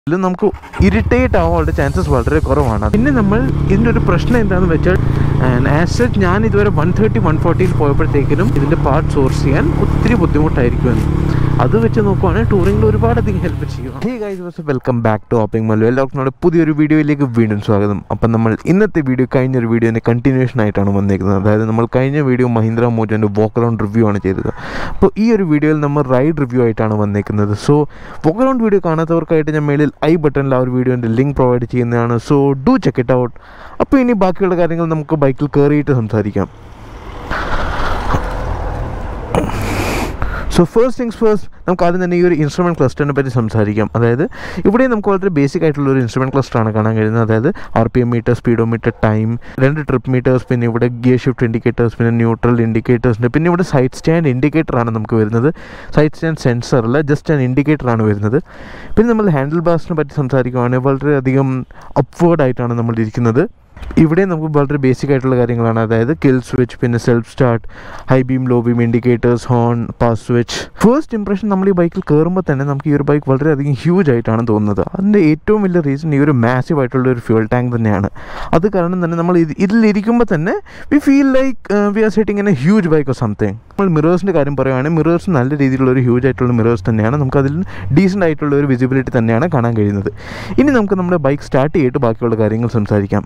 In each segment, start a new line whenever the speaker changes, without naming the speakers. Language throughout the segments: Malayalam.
ഇതിൽ നമുക്ക് ഇറിറ്റേറ്റ് ആവാനുള്ള ചാൻസസ് വളരെ കുറവാണ് പിന്നെ നമ്മൾ ഇതിൻ്റെ ഒരു പ്രശ്നം എന്താണെന്ന് വെച്ചാൽ ആസ് സച്ച് ഞാൻ ഇതുവരെ വൺ തേർട്ടി വൺ ഫോർട്ടിയിൽ പോയപ്പോഴത്തേക്കിനും ഇതിൻ്റെ പാർട്ട് സോഴ്സ് ചെയ്യാൻ ഒത്തിരി ബുദ്ധിമുട്ടായിരിക്കുമെന്ന് അത് വെച്ച് നോക്കുവാണെങ്കിൽ ടൂറിങ്ങിൽ ഒരുപാടധികം ഹെൽപ്പ് ചെയ്യും hey guys welcome back to hopping Mallu എല്ലാവർക്കും പുതിയൊരു വീഡിയോയിലേക്ക് വീണ്ടും സ്വാഗതം അപ്പം നമ്മൾ ഇന്നത്തെ വീഡിയോ കഴിഞ്ഞൊരു വീഡിയോൻ്റെ കണ്ടിന്യൂഷൻ ആയിട്ടാണ് വന്നിരിക്കുന്നത് അതായത് നമ്മൾ കഴിഞ്ഞ വീഡിയോ മഹീന്ദ്ര മോജോൻ്റെ വോക്ക് അറൗണ്ട് റിവ്യൂ ആണ് ചെയ്തത് അപ്പോൾ ഈ ഒരു വീഡിയോയിൽ നമ്മൾ റൈഡ് റിവ്യൂ ആയിട്ടാണ് വന്നിരിക്കുന്നത് സോ വോക്ക് അറൗണ്ട് വീഡിയോ കാണാത്തവർക്കായിട്ട് ഞാൻ മേളിൽ ഐ ബട്ടണിൽ ആ ഒരു വീഡിയോൻ്റെ ലിങ്ക് പ്രൊവൈഡ് ചെയ്യുന്നതാണ് so do check it out അപ്പോൾ ഇനി ബാക്കിയുള്ള കാര്യങ്ങൾ നമുക്ക് ബൈക്കിൽ കയറിയിട്ട് സംസാരിക്കാം സോ ഫസ്റ്റ് തിങ്സ് ഫസ്റ്റ് നമുക്ക് ആദ്യം തന്നെ ഈ ഒരു ഇൻസ്ട്രുമെൻറ്റ് ക്ലസ്റ്ററിനെ പറ്റി സംസാരിക്കാം അതായത് ഇവിടെ നമുക്ക് വളരെ ബേസിക് ആയിട്ടുള്ള ഒരു ഇൻസ്ട്രുമെൻറ്റ് ക്ലസ്റ്ററാണ് കാണാൻ കഴിയുന്നത് അതായത് R P M meter speedometer time രണ്ട് ട്രിപ്പ് മീറ്റേഴ്സ് പിന്നെ ഇവിടെ ഗിയർ ഷിഫ്റ്റ് ഇൻഡിക്കേറ്റേഴ്സ് പിന്നെ ന്യൂട്രൽ ഇൻഡിക്കേറ്റേഴ്സിൻ്റെ പിന്നെ ഇവിടെ സൈഡ് സ്റ്റാൻഡ് ഇൻഡിക്കേറ്റർ ആണ് നമുക്ക് വരുന്നത് സൈഡ് സ്റ്റാൻഡ് സെൻസർ അല്ല ജസ്റ്റ് ആൻ ഇൻഡിക്കേറ്റർ ആണ് വരുന്നത് പിന്നെ നമ്മൾ ഹാൻഡിൽ ബാസിനെ പറ്റി സംസാരിക്കുകയാണെങ്കിൽ വളരെയധികം അപ്വേർഡ് ആയിട്ടാണ് നമ്മൾ ഇരിക്കുന്നത് ഇവിടെ നമുക്ക് വളരെ ബേസിക് ആയിട്ടുള്ള കാര്യങ്ങളാണ് അതായത് കിൽ സ്വിച്ച് പിന്നെ self start high beam low beam indicators horn pass switch first impression നമ്മൾ ഈ ബൈക്കിൽ കയറുമ്പോൾ തന്നെ നമുക്ക് ഈ ഒരു ബൈക്ക് വളരെയധികം ഹ്യൂജ് ആയിട്ടാണ് തോന്നുന്നത് അതിൻ്റെ ഏറ്റവും വലിയ റീസൺ ഈ ഒരു മാസീവ് ആയിട്ടുള്ള ഒരു ഫ്യൂൾ ടാങ്ക് തന്നെയാണ് അത് കാരണം തന്നെ നമ്മൾ ഇത് ഇതിലിരിക്കുമ്പോൾ തന്നെ we feel like we are setting in a huge bike or something നമ്മൾ മിറേഴ്സിൻ്റെ കാര്യം പറയുകയാണെങ്കിൽ മിറേഴ്സ് നല്ല രീതിയിലുള്ള ഒരു ഹ്യൂജ് ആയിട്ടുള്ള മിറേഴ്സ് തന്നെയാണ് നമുക്ക് അതിൽ ഡീസൻ്റ് ആയിട്ടുള്ള ഒരു വിസിബിലിറ്റി തന്നെയാണ് കാണാൻ കഴിയുന്നത് ഇനി നമുക്ക് നമ്മുടെ ബൈക്ക് സ്റ്റാർട്ട് ചെയ്തിട്ട് ബാക്കിയുള്ള കാര്യങ്ങൾ സംസാരിക്കാം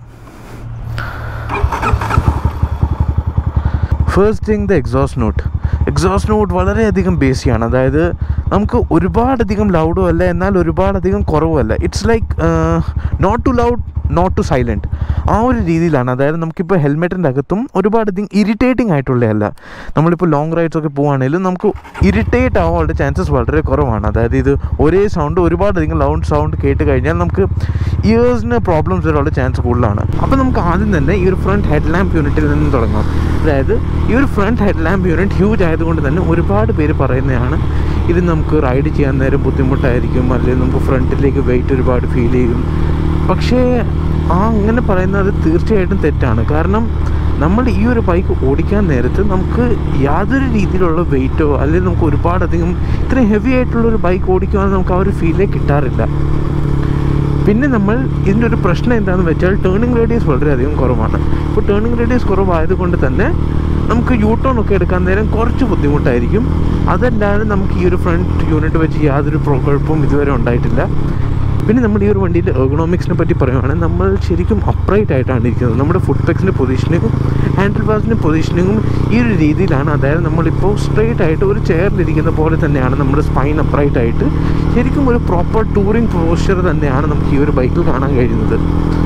first thing the exhaust note exhaust note വളരെയധികം ബേസിയാണ് അതായത് നമുക്ക് ഒരുപാടധികം ലൗഡും അല്ല എന്നാൽ ഒരുപാടധികം കുറവുമല്ല it's like not too loud not too silent ആ ഒരു രീതിയിലാണ് അതായത് നമുക്കിപ്പോൾ ഹെൽമെറ്റിൻ്റെ അകത്തും ഒരുപാടധികം ഇറിറ്റേറ്റിംഗ് ആയിട്ടുള്ളതല്ല നമ്മളിപ്പോൾ ലോങ് റൈഡ്സ് ഒക്കെ പോവുകയാണെങ്കിലും നമുക്ക് ഇറിറ്റേറ്റ് ആവാനുള്ള ചാൻസസ് വളരെ കുറവാണ് അതായത് ഇത് ഒരേ സൗണ്ട് ഒരുപാടധികം ലൗഡ് സൗണ്ട് കേട്ട് കഴിഞ്ഞാൽ നമുക്ക് ഇയേഴ്സിന് പ്രോബ്ലംസ് വരാനുള്ള ചാൻസ് കൂടുതലാണ് അപ്പോൾ നമുക്ക് ആദ്യം തന്നെ ഈ ഒരു ഫ്രണ്ട് ഹെഡ് ലാമ്പ് യൂണിറ്റിൽ നിന്ന് തുടങ്ങാം അതായത് ഈ ഒരു front head lamp unit huge ആയതുകൊണ്ട് തന്നെ ഒരുപാട് പേര് പറയുന്നതാണ് ഇത് നമുക്ക് റൈഡ് ചെയ്യാൻ നേരം ബുദ്ധിമുട്ടായിരിക്കും അല്ലെങ്കിൽ നമുക്ക് ഫ്രണ്ടിലേക്ക് വെയിറ്റ് ഒരുപാട് ഫീൽ ചെയ്യും പക്ഷേ ആ അങ്ങനെ പറയുന്നത് തീർച്ചയായിട്ടും തെറ്റാണ് കാരണം നമ്മൾ ഈ ഒരു ബൈക്ക് ഓടിക്കാൻ നേരത്ത് നമുക്ക് യാതൊരു രീതിയിലുള്ള വെയിറ്റോ അല്ലെങ്കിൽ നമുക്ക് ഒരുപാടധികം ഇത്രയും ഹെവി ആയിട്ടുള്ള ഒരു ബൈക്ക് ഓടിക്കുവാണെങ്കിൽ നമുക്ക് ആ ഒരു ഫീലേ കിട്ടാറില്ല പിന്നെ നമ്മൾ ഇതിൻ്റെ ഒരു പ്രശ്നം എന്താണെന്ന് വെച്ചാൽ ടേണിംഗ് റേഡിയസ് വളരെയധികം കുറവാണ് ഇപ്പോൾ ടേണിംഗ് റേഡിയസ് കുറവായതുകൊണ്ട് തന്നെ നമുക്ക് യൂ ടേൺ ഒക്കെ എടുക്കാൻ നേരം കുറച്ച് ബുദ്ധിമുട്ടായിരിക്കും അതല്ലാതെ നമുക്ക് ഈ ഒരു ഫ്രണ്ട് യൂണിറ്റ് വെച്ച് യാതൊരു പ്രോ- കുഴപ്പവും ഇതുവരെ ഉണ്ടായിട്ടില്ല പിന്നെ നമ്മുടെ ഈ ഒരു വണ്ടിയിൽ എർഗണോമിക്സിനെ പറ്റി പറയുവാണെങ്കിൽ നമ്മൾ ശരിക്കും അപ്രൈറ്റ് ആയിട്ടാണ് ഇരിക്കുന്നത് നമ്മുടെ ഫുഡ് പെക്സിൻ്റെ പൊസിഷനിങ്ങും ഹാൻഡിൽ ബാസിൻ്റെ പൊസിഷനിങ്ങും ഈ ഒരു രീതിയിലാണ് അതായത് നമ്മളിപ്പോൾ സ്ട്രെയിറ്റ് ആയിട്ട് ഒരു ചെയറിലിരിക്കുന്ന പോലെ തന്നെയാണ് നമ്മുടെ സ്പൈൻ അപ്രൈറ്റ് ആയിട്ട് ശരിക്കും ഒരു പ്രോപ്പർ ടൂറിങ് പോസ്ചർ തന്നെയാണ് നമുക്ക് ഈ ഒരു ബൈക്കിൽ കാണാൻ കഴിയുന്നത്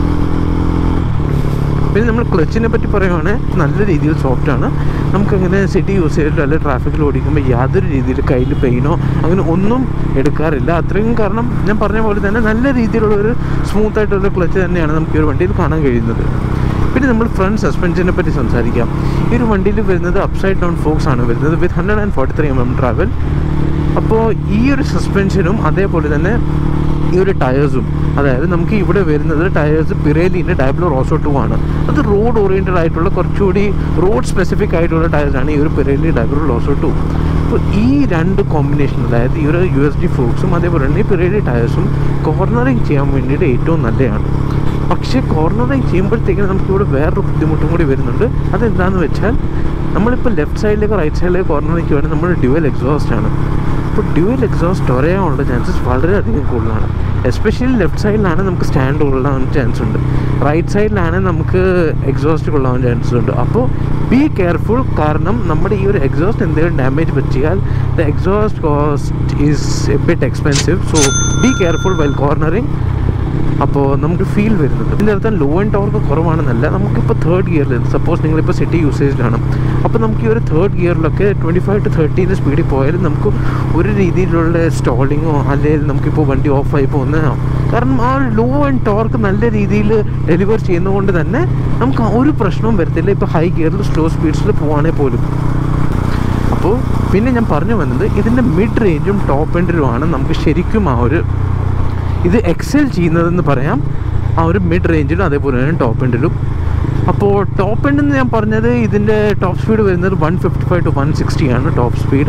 പിന്നെ നമ്മൾ ക്ലച്ചിനെ പറ്റി പറയുവാണെങ്കിൽ നല്ല രീതിയിൽ സോഫ്റ്റ് ആണ് നമുക്കങ്ങനെ സിറ്റി യൂസ് ചെയ്തിട്ട് അല്ലെങ്കിൽ ട്രാഫിക്കിൽ ഓടിക്കുമ്പോൾ യാതൊരു രീതിയിൽ കയ്യിൽ പെയിനോ അങ്ങനെ ഒന്നും എടുക്കാറില്ല അത്രയും കാരണം ഞാൻ പറഞ്ഞ പോലെ തന്നെ നല്ല രീതിയിലുള്ള ഒരു സ്മൂത്ത് ആയിട്ടുള്ള ക്ലച്ച് തന്നെയാണ് നമുക്ക് ഈ ഒരു വണ്ടിയിൽ കാണാൻ കഴിയുന്നത് പിന്നെ നമ്മൾ ഫ്രണ്ട് സസ്പെൻഷനെ പറ്റി സംസാരിക്കാം ഈ ഒരു വണ്ടിയിൽ വരുന്നത് അപ്സൈഡ് ഡൗൺ ഫോക്സ് ആണ് വരുന്നത് with hundred and forty three M M travel അപ്പോൾ ഈ ഒരു സസ്പെൻഷനും അതേപോലെ തന്നെ ഈ ഒരു ടയേഴ്സും അതായത് നമുക്ക് ഇവിടെ വരുന്നത് ടയേഴ്സ് പിറേലിൻ്റെ ഡയബ്ലോ റോസോ ടു ആണ് അത് റോഡ് ഓറിയൻറ്റഡ് ആയിട്ടുള്ള കുറച്ചുകൂടി റോഡ് സ്പെസിഫിക് ആയിട്ടുള്ള ടയേഴ്സാണ് ഈ ഒരു പിറേലി ഡയബ്ലോ റോസോ ടു അപ്പോൾ ഈ രണ്ട് കോമ്പിനേഷൻ അതായത് ഈ ഒരു യു എസ് ഡി ഫോക്സും അതേപോലെ തന്നെ ഈ പിറേലി ടയേഴ്സും കോർണറിങ് ചെയ്യാൻ വേണ്ടിയിട്ട് ഏറ്റവും നല്ലതാണ് പക്ഷേ കോർണറിങ് ചെയ്യുമ്പോഴത്തേക്കും നമുക്ക് ഇവിടെ വേറൊരു ബുദ്ധിമുട്ടും കൂടി വരുന്നുണ്ട് അതെന്താണെന്ന് വെച്ചാൽ നമ്മളിപ്പോൾ ലെഫ്റ്റ് സൈഡിലേക്ക് റൈറ്റ് സൈഡിലേക്ക് കോർണറിങ് ചെയ്യുവാണെങ്കിൽ നമ്മൾ ഡ്യുവൽ എക്സോസ്റ്റ് ആണ് അപ്പോൾ ഡ്യുവൽ എക്സോസ്റ്റ് ഉറയാനുള്ള ചാൻസസ് വളരെയധികം കൂടുതലാണ് എസ്പെഷ്യലി ലെഫ്റ്റ് സൈഡിലാണ് നമുക്ക് സ്റ്റാൻഡ് കൊള്ളാൻ ചാൻസ് ഉണ്ട് റൈറ്റ് സൈഡിലാണ് നമുക്ക് എക്സോസ്റ്റ് കൊള്ളാൻ ചാൻസ് ഉണ്ട് അപ്പോൾ ബി കെയർഫുൾ കാരണം നമ്മുടെ ഈ ഒരു എക്സോസ്റ്റ് എന്തെങ്കിലും ഡാമേജ് പറ്റിയാൽ the exhaust cost is a bit expensive so be careful well cornering അപ്പോൾ നമുക്ക് ഫീൽ വരുന്നത് ഇതിൻ്റെ അർത്ഥം ലോ ആൻഡ് ടവർക്ക് കുറവാണെന്നല്ല നമുക്കിപ്പോൾ തേർഡ് ഗിയറിൽ സപ്പോസ് നിങ്ങളിപ്പോൾ സിറ്റി യൂസേജിലാണ് അപ്പോൾ നമുക്ക് ഈ ഒരു തേർഡ് ഗിയറിലൊക്കെ ട്വൻറ്റി ഫൈവ് ടു തേർട്ടീൻ്റെ സ്പീഡിൽ പോയാലും നമുക്ക് ഒരു രീതിയിലുള്ള സ്റ്റോളിങ്ങോ അല്ലെങ്കിൽ നമുക്കിപ്പോൾ വണ്ടി ഓഫായി പോകുന്നതോ കാരണം ആ ലോ ആൻഡ് ടോർക്ക് നല്ല രീതിയിൽ ഡെലിവർ ചെയ്യുന്നതുകൊണ്ട് തന്നെ നമുക്ക് ആ ഒരു പ്രശ്നവും വരത്തില്ല ഇപ്പോൾ ഹൈ ഗിയറിൽ സ്ലോ സ്പീഡ്സിൽ പോവാണെങ്കിൽ പോലും അപ്പോൾ പിന്നെ ഞാൻ പറഞ്ഞു വന്നത് ഇതിൻ്റെ മിഡ് റേഞ്ചും ടോപ്പ് എൻഡിലുമാണ് നമുക്ക് ശരിക്കും ആ ഒരു ഇത് എക്സൽ ചെയ്യുന്നതെന്ന് പറയാം ആ ഒരു മിഡ് റേഞ്ചിലും അതേപോലെ തന്നെ ടോപ്പ് എൻഡിലും അപ്പോൾ ടോപ്പ് എൻഡ് എന്ന് ഞാൻ പറഞ്ഞത് ഇതിൻ്റെ ടോപ്പ് സ്പീഡ് വരുന്നത് one fifty five to one sixty ആണ് top speed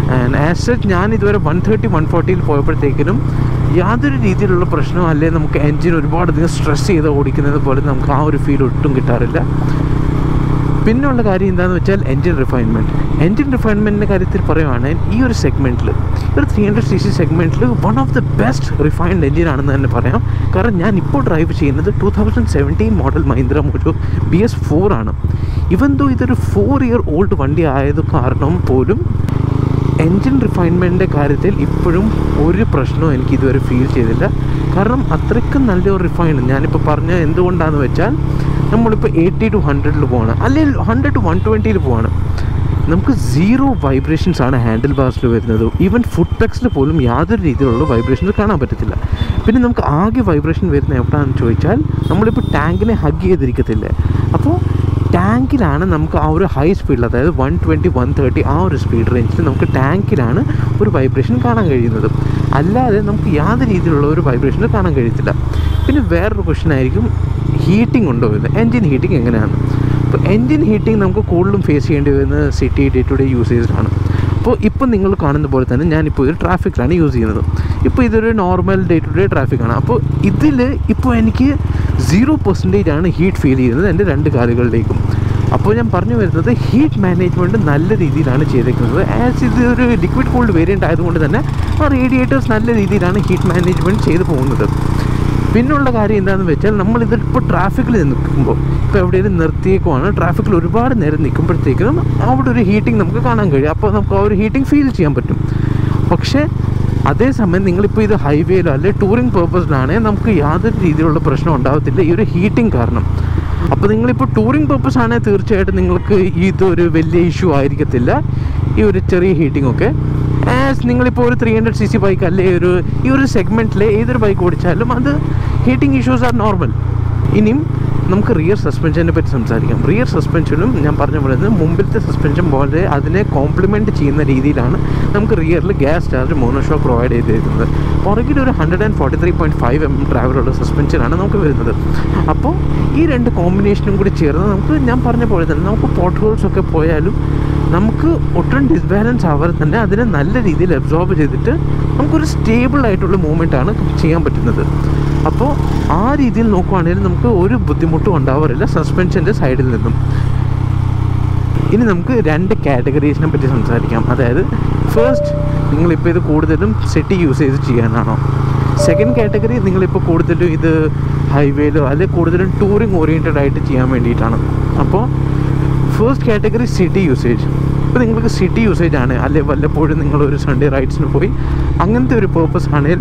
and as such ഞാൻ ഇതുവരെ വൺ തേർട്ടി വൺ ഫോർട്ടിയിൽ പോയപ്പോഴത്തേക്കിനും യാതൊരു രീതിയിലുള്ള പ്രശ്നവും അല്ലെ നമുക്ക് എൻജിൻ ഒരുപാട് അധികം സ്ട്രെസ് ചെയ്ത് ഓടിക്കുന്നത് പോലെ നമുക്ക് ആ ഒരു ഫീൽ ഒട്ടും കിട്ടാറില്ല പിന്നെയുള്ള കാര്യം എന്താണെന്ന് വെച്ചാൽ എൻജിൻ റിഫൈൻമെൻറ്റ് എൻജിൻ റിഫൈൻമെൻറ്റിൻ്റെ കാര്യത്തിൽ പറയുവാണെങ്കിൽ ഈ ഒരു സെഗ്മെൻറ്റിൽ ഒരു ത്രീ ഹൺഡ്രഡ് സി സി സെഗ്മെൻറ്റിൽ one of the best refined engine ആണെന്ന് തന്നെ പറയാം കാരണം ഞാൻ ഇപ്പോൾ ഡ്രൈവ് ചെയ്യുന്നത് two thousand seventeen model Mahindra Mojo B S four ആണ് ഇവൻ ദോ ഇതൊരു ഫോർ ഇയർ ഓൾഡ് വണ്ടി ആയത് കാരണം പോലും എൻജിൻ റിഫൈൻമെൻറ്റിൻ്റെ കാര്യത്തിൽ ഇപ്പോഴും ഒരു പ്രശ്നവും എനിക്ക് ഇതുവരെ ഫീൽ ചെയ്തില്ല കാരണം അത്രയ്ക്കും നല്ലൊരു റിഫൈൻ ഞാനിപ്പോൾ പറഞ്ഞ എന്തുകൊണ്ടാണെന്ന് വെച്ചാൽ നമ്മളിപ്പോൾ എയ്റ്റി ടു ഹൺഡ്രഡിൽ പോവാണ് അല്ലെങ്കിൽ ഹൺഡ്രഡ് ടു വൺ ട്വൻറ്റിയിൽ പോവാണ് നമുക്ക് സീറോ വൈബ്രേഷൻസ് ആണ് ഹാൻഡിൽ ബാർസിൽ വരുന്നത് ഈവൻ ഫുഡ് പെക്സിൽ പോലും യാതൊരു രീതിയിലുള്ള വൈബ്രേഷൻസ് കാണാൻ പറ്റത്തില്ല പിന്നെ നമുക്ക് ആകെ വൈബ്രേഷൻ വരുന്ന എവിടെയാണെന്ന് ചോദിച്ചാൽ നമ്മളിപ്പോൾ ടാങ്കിനെ ഹഗ് ചെയ്തിരിക്കത്തില്ലേ അപ്പോൾ ടാങ്കിലാണ് നമുക്ക് ആ ഒരു ഹൈ സ്പീഡിൽ അതായത് വൺ ട്വൻറ്റി വൺ തേർട്ടി ആ ഒരു സ്പീഡ് റേഞ്ചിൽ നമുക്ക് ടാങ്കിലാണ് ഒരു വൈബ്രേഷൻ കാണാൻ കഴിയുന്നത് അല്ലാതെ നമുക്ക് യാതൊരു രീതിയിലുള്ള ഒരു വൈബ്രേഷൻ കാണാൻ കഴിയത്തില്ല പിന്നെ വേറൊരു ക്വസ്റ്റൻ ആയിരിക്കും ഹീറ്റിംഗ് ഉണ്ടോ ഇത് എൻജിൻ ഹീറ്റിംഗ് എങ്ങനെയാണ് അപ്പോൾ എൻജിൻ ഹീറ്റിംഗ് നമുക്ക് കൂടുതലും ഫേസ് ചെയ്യേണ്ടി വരുന്നത് സിറ്റി ഡേ ടു ഡേ യൂസേജിലാണ് അപ്പോൾ ഇപ്പോൾ നിങ്ങൾ കാണുന്ന പോലെ തന്നെ ഞാനിപ്പോൾ ഒരു ട്രാഫിക്കിലാണ് യൂസ് ചെയ്യുന്നത് ഇപ്പോൾ ഇതൊരു നോർമൽ ഡേ ടു ഡേ ട്രാഫിക്കാണ് അപ്പോൾ ഇതിൽ ഇപ്പോൾ എനിക്ക് സീറോ പെർസെൻറ്റേജ് ആണ് ഹീറ്റ് ഫീൽ ചെയ്യുന്നത് എൻ്റെ രണ്ട് കാലുകളിലേക്കും അപ്പോൾ ഞാൻ പറഞ്ഞു വരുന്നത് ഹീറ്റ് മാനേജ്മെൻറ്റ് നല്ല രീതിയിലാണ് ചെയ്തേക്കുന്നത് ആസ് ഇത് ഒരു ലിക്വിഡ് കൂൾഡ് വേരിയൻ്റ് ആയതുകൊണ്ട് തന്നെ ആ റേഡിയേറ്റേഴ്സ് നല്ല രീതിയിലാണ് ഹീറ്റ് മാനേജ്മെൻറ്റ് ചെയ്തു പോകുന്നത് പിന്നുള്ള കാര്യം എന്താണെന്ന് വെച്ചാൽ നമ്മളിതിപ്പോൾ ട്രാഫിക്കിൽ നിൽക്കുമ്പോൾ ഇപ്പോൾ എവിടെയെങ്കിലും നിർത്തിയേക്കുവാണ് ട്രാഫിക്കിൽ ഒരുപാട് നേരം നിൽക്കുമ്പോഴത്തേക്കും അവിടെ ഒരു ഹീറ്റിംഗ് നമുക്ക് കാണാൻ കഴിയും അപ്പോൾ നമുക്ക് ആ ഒരു ഹീറ്റിംഗ് ഫീൽ ചെയ്യാൻ പറ്റും പക്ഷേ അതേസമയം നിങ്ങളിപ്പോൾ ഇത് ഹൈവേയിലോ അല്ലെങ്കിൽ ടൂറിംഗ് പേർപ്പസിലാണെങ്കിൽ നമുക്ക് യാതൊരു രീതിയിലുള്ള പ്രശ്നം ഉണ്ടാകത്തില്ല ഈ ഒരു ഹീറ്റിംഗ് കാരണം അപ്പോൾ നിങ്ങളിപ്പോൾ ടൂറിംഗ് പേർപ്പസ് ആണെങ്കിൽ തീർച്ചയായിട്ടും നിങ്ങൾക്ക് ഇതൊരു വലിയ ഇഷ്യൂ ആയിരിക്കത്തില്ല ഈ ഒരു ചെറിയ ഹീറ്റിംഗ് ഒക്കെ ആസ് നിങ്ങളിപ്പോൾ ഒരു three hundred C C bike അല്ലെ ഒരു ഈ ഒരു സെഗ്മെൻറ്റിലെ ഏതൊരു ബൈക്ക് ഓടിച്ചാലും അത് ഹീറ്റിംഗ് ഇഷ്യൂസ് ആർ നോർമൽ ഇനിയും നമുക്ക് റിയർ സസ്പെൻഷനെ പറ്റി സംസാരിക്കാം റിയർ സസ്പെൻഷനും ഞാൻ പറഞ്ഞ പോലെ തന്നെ മുമ്പിലത്തെ സസ്പെൻഷൻ പോലെ അതിനെ കോംപ്ലിമെൻറ്റ് ചെയ്യുന്ന രീതിയിലാണ് നമുക്ക് റിയറിൽ ഗ്യാസ് ചാർജ് മോണോഷോ പ്രൊവൈഡ് ചെയ്തിരിക്കുന്നത് പുറകിൽ ഒരു hundred and forty three point five M ട്രാവലുള്ള സസ്പെൻഷനാണ് നമുക്ക് വരുന്നത് അപ്പോൾ ഈ രണ്ട് കോമ്പിനേഷനും കൂടി ചേർന്ന് നമുക്ക് ഞാൻ പറഞ്ഞ പോലെ തന്നെ നമുക്ക് പോട്ട് ഹോൾസ് ഒക്കെ പോയാലും നമുക്ക് ഒട്ടും ഡിസ്ബാലൻസ് ആവാതെ തന്നെ അതിനെ നല്ല രീതിയിൽ അബ്സോർബ് ചെയ്തിട്ട് നമുക്കൊരു സ്റ്റേബിൾ ആയിട്ടുള്ള മൂവ്മെൻ്റ് ആണ് ചെയ്യാൻ പറ്റുന്നത് അപ്പോൾ ആ രീതിയിൽ നോക്കുവാണെങ്കിൽ നമുക്ക് ഒരു ബുദ്ധിമുട്ടും ഉണ്ടാവാറില്ല സസ്പെൻഷൻ്റെ സൈഡിൽ നിന്നും ഇനി നമുക്ക് രണ്ട് കാറ്റഗറീസിനെ പറ്റി സംസാരിക്കാം അതായത് ഫസ്റ്റ് നിങ്ങളിപ്പോൾ ഇത് കൂടുതലും സിറ്റി യൂസേജ് ചെയ്യാനാണോ സെക്കൻഡ് കാറ്റഗറി നിങ്ങളിപ്പോൾ കൂടുതലും ഇത് ഹൈവേയിലോ അല്ലെങ്കിൽ കൂടുതലും ടൂറിങ് ഓറിയൻറ്റഡ് ആയിട്ട് ചെയ്യാൻ വേണ്ടിയിട്ടാണ് അപ്പോൾ ഫസ്റ്റ് കാറ്റഗറി സിറ്റി യൂസേജ് ഇപ്പോൾ നിങ്ങൾക്ക് സിറ്റി യൂസേജ് ആണ് അല്ലെ വല്ലപ്പോഴും നിങ്ങളൊരു സൺഡേ റൈഡ്സിന് പോയി അങ്ങനത്തെ ഒരു പേർപ്പസ് ആണെങ്കിൽ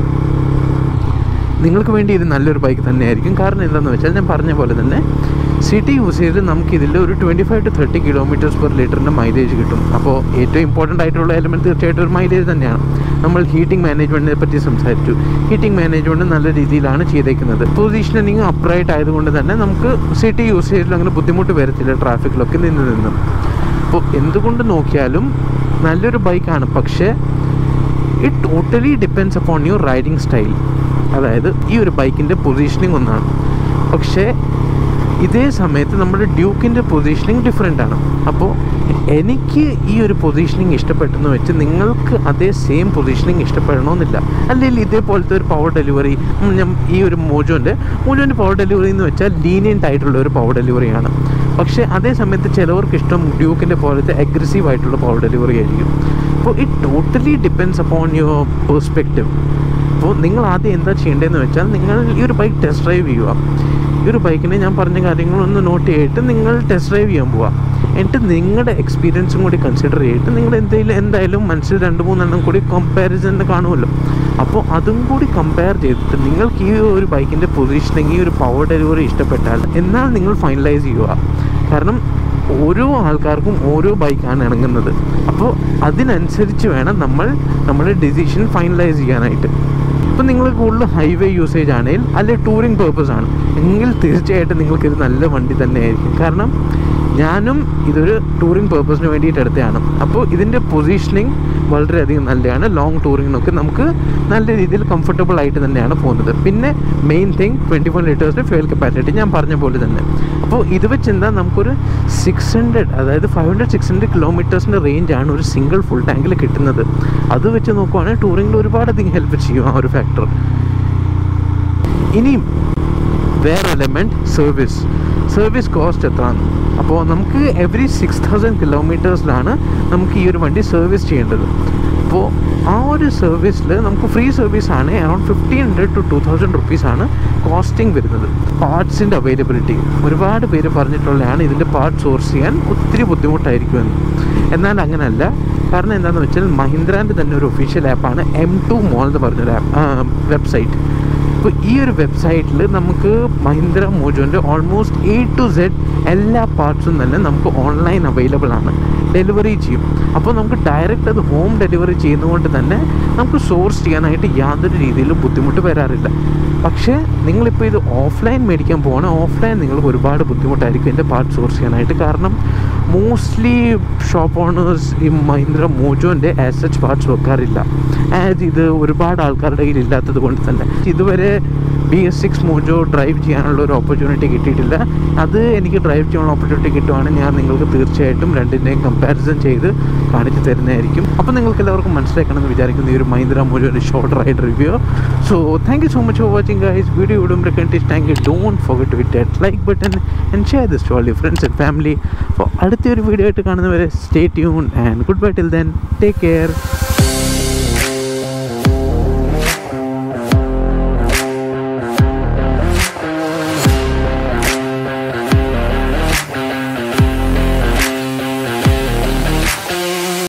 നിങ്ങൾക്ക് വേണ്ടി ഇത് നല്ലൊരു ബൈക്ക് തന്നെയായിരിക്കും കാരണം എന്താണെന്ന് വെച്ചാൽ ഞാൻ പറഞ്ഞ പോലെ തന്നെ സിറ്റി യൂസ് ചെയ്ത് നമുക്ക് ഇതിൽ ഒരു twenty five to thirty kilometres per ലിറ്ററിൻ്റെ മൈലേജ് കിട്ടും അപ്പോൾ ഏറ്റവും ഇമ്പോർട്ടൻ്റ് ആയിട്ടുള്ള എലമെൻറ്റ് തീർച്ചയായിട്ടും ഒരു മൈലേജ് തന്നെയാണ് നമ്മൾ ഹീറ്റിംഗ് മാനേജ്മെൻറ്റിനെ പറ്റി സംസാരിച്ചു ഹീറ്റിംഗ് മാനേജ്മെൻറ്റ് നല്ല രീതിയിലാണ് ചെയ്തേക്കുന്നത് പൊസിഷനിങ് അപ്രൈറ്റ് ആയതുകൊണ്ട് തന്നെ നമുക്ക് സിറ്റി യൂസ് ചെയ്തിട്ട് അങ്ങനെ ബുദ്ധിമുട്ട് വരത്തില്ല ട്രാഫിക്കിലൊക്കെ നിന്ന് നിന്നും അപ്പോൾ എന്തുകൊണ്ട് നോക്കിയാലും നല്ലൊരു ബൈക്കാണ് പക്ഷേ it totally depends upon your riding style അതായത് ഈ ഒരു ബൈക്കിൻ്റെ പൊസിഷനിങ് ഒന്നാണ് പക്ഷേ ഇതേ സമയത്ത് നമ്മുടെ ഡ്യൂക്കിൻ്റെ പൊസിഷനിങ് ഡിഫറെൻ്റ് ആണ് അപ്പോൾ എനിക്ക് ഈ ഒരു പൊസിഷനിങ് ഇഷ്ടപ്പെട്ടെന്ന് വെച്ച് നിങ്ങൾക്ക് അതേ സെയിം പൊസിഷനിങ് ഇഷ്ടപ്പെടണമെന്നില്ല അല്ലെങ്കിൽ ഇതേപോലത്തെ ഒരു പവർ ഡെലിവറി ഞാൻ ഈ ഒരു മോജോൻ്റെ മോജോൻ്റെ പവർ ഡെലിവറി എന്ന് വെച്ചാൽ ലീനിയൻ്റ് ആയിട്ടുള്ള ഒരു പവർ ഡെലിവറിയാണ് പക്ഷേ അതേ സമയത്ത് ചിലവർക്ക് ഇഷ്ടം ഡ്യൂക്കിൻ്റെ പോലത്തെ അഗ്രസീവ് ആയിട്ടുള്ള പവർ ഡെലിവറി ആയിരിക്കും അപ്പോൾ it totally depends upon your perspective അപ്പോൾ നിങ്ങൾ ആദ്യം എന്താ ചെയ്യേണ്ടതെന്ന് വെച്ചാൽ നിങ്ങൾ ഈ ഒരു ബൈക്ക് ടെസ്റ്റ് ഡ്രൈവ് ചെയ്യുക ഈ ഒരു ബൈക്കിനെ ഞാൻ പറഞ്ഞ കാര്യങ്ങളൊന്ന് നോട്ട് ചെയ്തിട്ട് നിങ്ങൾ ടെസ്റ്റ് ഡ്രൈവ് ചെയ്യാൻ പോവുക എന്നിട്ട് നിങ്ങളുടെ എക്സ്പീരിയൻസും കൂടി കൺസിഡർ ചെയ്തിട്ട് നിങ്ങൾ എന്തെങ്കിലും എന്തായാലും മനസ്സിൽ രണ്ട് മൂന്നെണ്ണം കൂടി കമ്പാരിസൺ കാണുമല്ലോ അപ്പോൾ അതും കൂടി കമ്പയർ ചെയ്തിട്ട് നിങ്ങൾക്ക് ഈ ഒരു ബൈക്കിൻ്റെ പൊസിഷനിങ് ഈ ഒരു പവർ ഡെലിവറി ഇഷ്ടപ്പെട്ടാൽ എന്നാൽ നിങ്ങൾ ഫൈനലൈസ് ചെയ്യുക കാരണം ഓരോ ആൾക്കാർക്കും ഓരോ ബൈക്കാണ് ഇണങ്ങുന്നത് അപ്പോൾ അതിനനുസരിച്ച് വേണം നമ്മൾ നമ്മുടെ ഡിസിഷൻ ഫൈനലൈസ് ചെയ്യാനായിട്ട് ഇപ്പം നിങ്ങൾ കൂടുതൽ ഹൈവേ യൂസേജ് ആണെങ്കിൽ അല്ലെങ്കിൽ ടൂറിങ് പേർപ്പസ് ആണ് എങ്കിൽ തീർച്ചയായിട്ടും നിങ്ങൾക്ക് ഇത് നല്ല വണ്ടി തന്നെയായിരിക്കും കാരണം ഞാനും ഇതൊരു ടൂറിങ് പേർപ്പസിന് വേണ്ടിയിട്ട് എടുത്തതാണ് അപ്പോൾ ഇതിൻ്റെ പൊസിഷനിങ് വളരെയധികം നല്ലതാണ് ലോങ് ടൂറിങ്ങിനൊക്കെ നമുക്ക് നല്ല രീതിയിൽ കംഫർട്ടബിൾ ആയിട്ട് തന്നെയാണ് പോകുന്നത് പിന്നെ മെയിൻ തിങ് ട്വൻറ്റി വൺ ലിറ്റേഴ്സിൻ്റെ ഫ്യൂൽ കപ്പാസിറ്റി ഞാൻ പറഞ്ഞ പോലെ തന്നെ അപ്പോൾ ഇത് വെച്ച് എന്താ നമുക്കൊരു സിക്സ് ഹൺഡ്രഡ് അതായത് ഫൈവ് ഹൺഡ്രഡ് സിക്സ് ഹൺഡ്രഡ് കിലോമീറ്റേഴ്സിൻ്റെ റേഞ്ചാണ് ഒരു സിംഗിൾ ഫുൾ ടാങ്കിൽ കിട്ടുന്നത് അത് വെച്ച് നോക്കുവാണെങ്കിൽ ടൂറിങ്ങിൽ ഒരുപാടധികം ഹെൽപ്പ് ചെയ്യും ആ ഒരു ഫാക്ടർ ഇനിയും വേറെ എലമെൻറ്റ് സർവീസ് സർവീസ് കോസ്റ്റ് എത്രയാണ് അപ്പോൾ നമുക്ക് എവറി സിക്സ് തൗസൻഡ് കിലോമീറ്റേഴ്സിലാണ് നമുക്ക് ഈ ഒരു വണ്ടി സർവീസ് ചെയ്യേണ്ടത് അപ്പോൾ ആ ഒരു സർവീസിൽ നമുക്ക് ഫ്രീ സർവീസ് ആണ് around fifteen hundred to two thousand റുപ്പീസാണ് കോസ്റ്റിംഗ് വരുന്നത് പാർട്സിൻ്റെ അവൈലബിലിറ്റി ഒരുപാട് പേര് പറഞ്ഞിട്ടുള്ളതാണ് ഇതിൻ്റെ പാർട്ട് സോഴ്സ് ചെയ്യാൻ ഒത്തിരി ബുദ്ധിമുട്ടായിരിക്കുമെന്ന് എന്നാൽ അങ്ങനെയല്ല കാരണം എന്താണെന്ന് വെച്ചാൽ മഹീന്ദ്രാൻ്റെ തന്നെ ഒരു ഒഫീഷ്യൽ ആപ്പാണ് എം ടു മോൾ എന്ന് പറഞ്ഞൊരു ആപ്പ് വെബ്സൈറ്റ് അപ്പോൾ ഈ ഒരു വെബ്സൈറ്റിൽ നമുക്ക് മഹീന്ദ്ര മോജോൻ്റെ ഓൾമോസ്റ്റ് എ ടു സെഡ് എല്ലാ പാർട്സും തന്നെ നമുക്ക് ഓൺലൈൻ അവൈലബിൾ ആണ് ഡെലിവറി ചെയ്യും അപ്പോൾ നമുക്ക് ഡയറക്റ്റ് അത് ഹോം ഡെലിവറി ചെയ്യുന്നതുകൊണ്ട് തന്നെ നമുക്ക് സോഴ്സ് ചെയ്യാനായിട്ട് യാതൊരു രീതിയിലും ബുദ്ധിമുട്ട് വരാറില്ല പക്ഷേ നിങ്ങളിപ്പോൾ ഇത് ഓഫ്ലൈൻ മേടിക്കാൻ പോകണം ഓഫ്ലൈൻ നിങ്ങൾക്ക് ഒരുപാട് ബുദ്ധിമുട്ടായിരിക്കും ഇതിൻ്റെ പാർട്ട് സോഴ്സ് ചെയ്യാനായിട്ട് കാരണം മോസ്റ്റ്ലി ഷോപ്പ് ഓണേഴ്സ് ഈ മഹീന്ദ്ര മോജോൻ്റെ ആസ് സച്ച് പാർട്സ് വെക്കാറില്ല ആസ് ഇത് ഒരുപാട് ആൾക്കാരുടെ കയ്യിൽ ഇല്ലാത്തത് കൊണ്ട് തന്നെ ഇതുവരെ B S six Mojo drive ചെയ്യാനുള്ള ഒരു ഓപ്പർച്യൂണിറ്റി കിട്ടിയിട്ടില്ല അത് എനിക്ക് ഡ്രൈവ് ചെയ്യാനുള്ള ഓപ്പർച്യൂണിറ്റി കിട്ടുവാണെങ്കിൽ ഞാൻ നിങ്ങൾക്ക് തീർച്ചയായിട്ടും രണ്ടിൻ്റെയും കമ്പാരിസൺ ചെയ്ത് കാണിച്ചു തരുന്നതായിരിക്കും അപ്പോൾ നിങ്ങൾക്ക് എല്ലാവർക്കും മനസ്സിലാക്കണമെന്ന് വിചാരിക്കുന്ന ഈ ഒരു മഹീന്ദ്ര മോജോൻ്റെ short ride review so thank you so much for watching guys video ഇടുമ്പോഴൊക്കെ thank you don't forget with that like button and share this to all you friends and family അപ്പോൾ അടുത്തൊരു വീഡിയോ ആയിട്ട് കാണുന്നവരെ stay tune and good bye till then take care